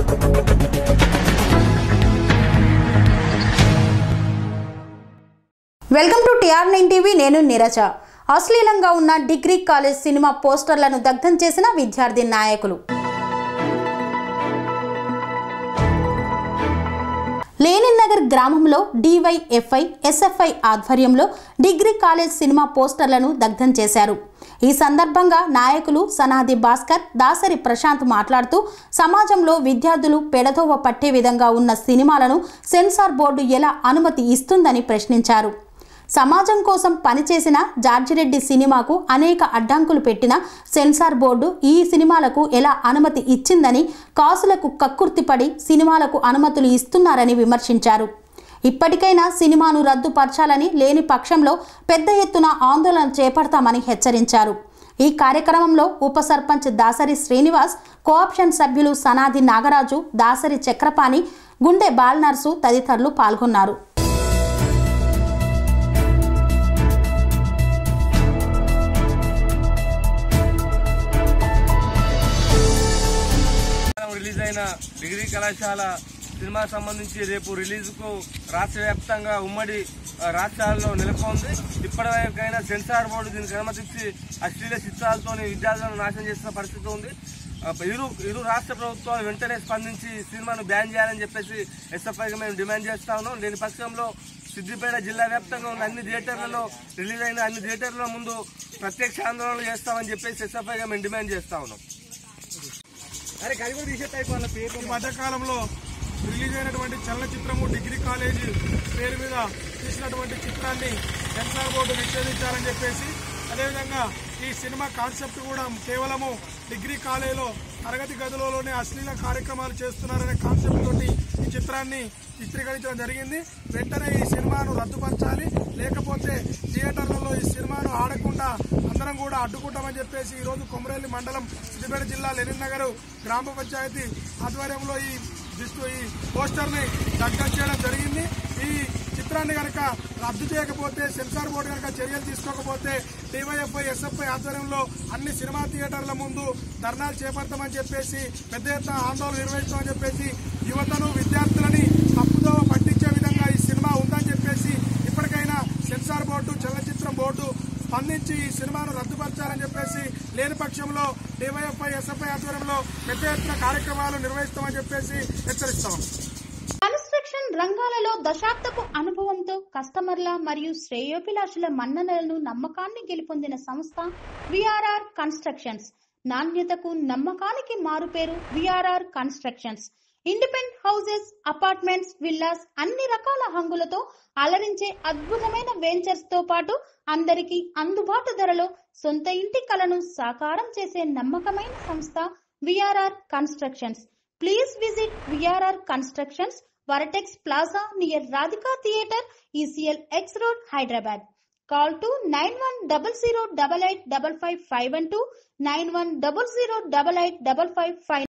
Welcome to TR nine TV నేను నీరజ అశ్లీలంగా ఉన్న degree college cinema పోస్టర్లను దగ్ధం చేసిన విద్యార్థి నాయకులు లేనిన్ నగర్ గ్రామంలో డివైఎఫ్ఐ ఎస్ఎఫ్ఐ ఆధ్వర్యంలో డిగ్రీ కాలేజ్ సినిమా పోస్టర్లను దగ్ధం చేశారు ఈ సందర్భంగా నాయకులు సనాది భాస్కర్ దాసరి ప్రశాంత్ మాట్లాడుతూ సమాజంలో విద్యార్థులు పెడదోవ పట్టే విధంగా ఉన్న సినిమాలను సెన్సార్ బోర్డు ఎలా అనుమతి ఇస్తుందని ప్రశ్నించారు సమాజం కోసం పనిచేసిన జార్జిరెడ్డి సినిమాకు అనేక అడ్డంకులు పెట్టిన సెన్సార్ బోర్డు ఈ సినిమాలకు ఎలా అనుమతి ఇచ్చిందని కాసులకు కక్కుర్తిపడి సినిమాలకు అనుమతులు ఇస్తున్నారని విమర్శించారు ఇప్పటికైనా సినిమాను రద్దుపరచాలని లేని పక్షంలో పెద్ద ఎత్తున ఆందోళన చేపడతామని హెచ్చరించారు ఈ కార్యక్రమంలో ఉప సర్పంచ్ దాసరి శ్రీనివాస్ కోఆప్షన్ సభ్యులు సనాది నాగరాజు దాసరి చక్రపాణి గుండె బాల్నర్సు తదితరులు పాల్గొన్నారు రిలీజ్ అయిన డిగ్రీ కళాశాల సినిమా సంబంధించి రేపు రిలీజ్ కు రాష్ట్ర వ్యాప్తంగా ఉమ్మడి ఆ, రాష్ట్రాల్లో నెలకొంది ఇప్పటివరకైనా సెన్సార్ బోర్డు దీనికి అనుమతించి అశ్లీల చిత్రాలతో విద్యార్థులను నాశనం చేస్తున్న పరిస్థితి ఉంది ఆ, ఇరు ఇరు రాష్ట్ర ప్రభుత్వాలు వెంటనే స్పందించి సినిమాను బ్యాన్ చేయాలని చెప్పేసి ఎస్ఎఫ్ఐగా మేము డిమాండ్ చేస్తా ఉన్నాం దీని పక్షంలో సిద్దిపేట జిల్లా వ్యాప్తంగా ఉన్న అన్ని థియేటర్లలో రిలీజ్ అయిన అన్ని థియేటర్ల ముందు ప్రత్యక్ష ఆందోళనలు చేస్తామని చెప్పేసి ఎస్ఎఫ్ఐగా మేము డిమాండ్ చేస్తా ఉన్నాం ఈ మధ్యకాలంలో రిలీజ్ అయినటువంటి చలనచిత్రము డిగ్రీ కాలేజీ పేరు మీద తీసినటువంటి చిత్రాన్ని సెన్సార్ బోర్డు నిషేధించాలని చెప్పేసి అదేవిధంగా ఈ సినిమా కాన్సెప్ట్ కూడా కేవలము డిగ్రీ కాలేజీలో తరగతి గదులలోనే అశ్లీల కార్యక్రమాలు చేస్తున్నారనే కాన్సెప్ట్ తోటి ఈ చిత్రాన్ని చిత్రీకరించడం జరిగింది వెంటనే ఈ సినిమాను రద్దుపరచాలి లేకపోతే థియేటర్లలో ఈ సినిమాను ఆడకుండా అందరం కూడా అడ్డుకుంటామని చెప్పేసి ఈ రోజు కొమరేలి మండలం సిద్దిపేట జిల్లా లెనిన్ నగర్ గ్రామ పంచాయతీ ఆధ్వర్యంలో ఈ దిస్తూ ఈ పోస్టర్ ని దగ్ధం చేయడం జరిగింది ఈ చిత్రాన్ని కనుక రద్దు చేయకపోతే సెన్సార్ బోర్డు కనుక చర్యలు తీసుకోకపోతే డివైఎఫ్ఐ ఎస్ఎఫ్ఐ ఆధ్వర్యంలో అన్ని సినిమా థియేటర్ల ముందు ధర్నాలు చేపడతామని చెప్పేసి పెద్ద ఎత్తున ఆందోళన నిర్వహిస్తామని చెప్పేసి యువతను విద్యార్థులని తప్పుదోవ పట్టించే విధంగా ఈ సినిమా ఉందని చెప్పేసి ఇప్పటికైనా సెన్సార్ బోర్డు చలనచిత్రం బోర్డు స్పందించి ఈ సినిమాను రద్దుపరచాలని చెప్పేసి లేని పక్షంలో డివైఎఫ్ఐ ఎస్ఎఫ్ఐ ఆధ్వర్యంలో పెద్ద ఎత్తున కార్యక్రమాలు నిర్వహిస్తామని చెప్పేసి హెచ్చరిస్తాం కన్స్ట్రక్షన్ రంగాలలో దశాబ్దపు అనుభవంతో కస్టమర్ల మరియు శ్రేయోభిలాషుల మన్ననలను నమ్మకాన్ని గెలుపొందిన సంస్థ విఆర్ఆర్ కన్స్ట్రక్షన్స్ నాణ్యతకు నమ్మకానికి మారుపేరు VRR constructions independent houses apartments villas అన్ని రకాల హంగులతో అలరించే అద్భుతమైన వెంచర్స్ తో పాటు అందరికీ అందుబాటు ధరలో సొంత ఇంటి కలను సాకారం చేసే నమ్మకమైన సంస్థ VRR constructions Please visit VRR Constructions, Varatex Plaza near Radhika Theatre, ECL X Road, Hyderabad. Call to 9100885551 91008855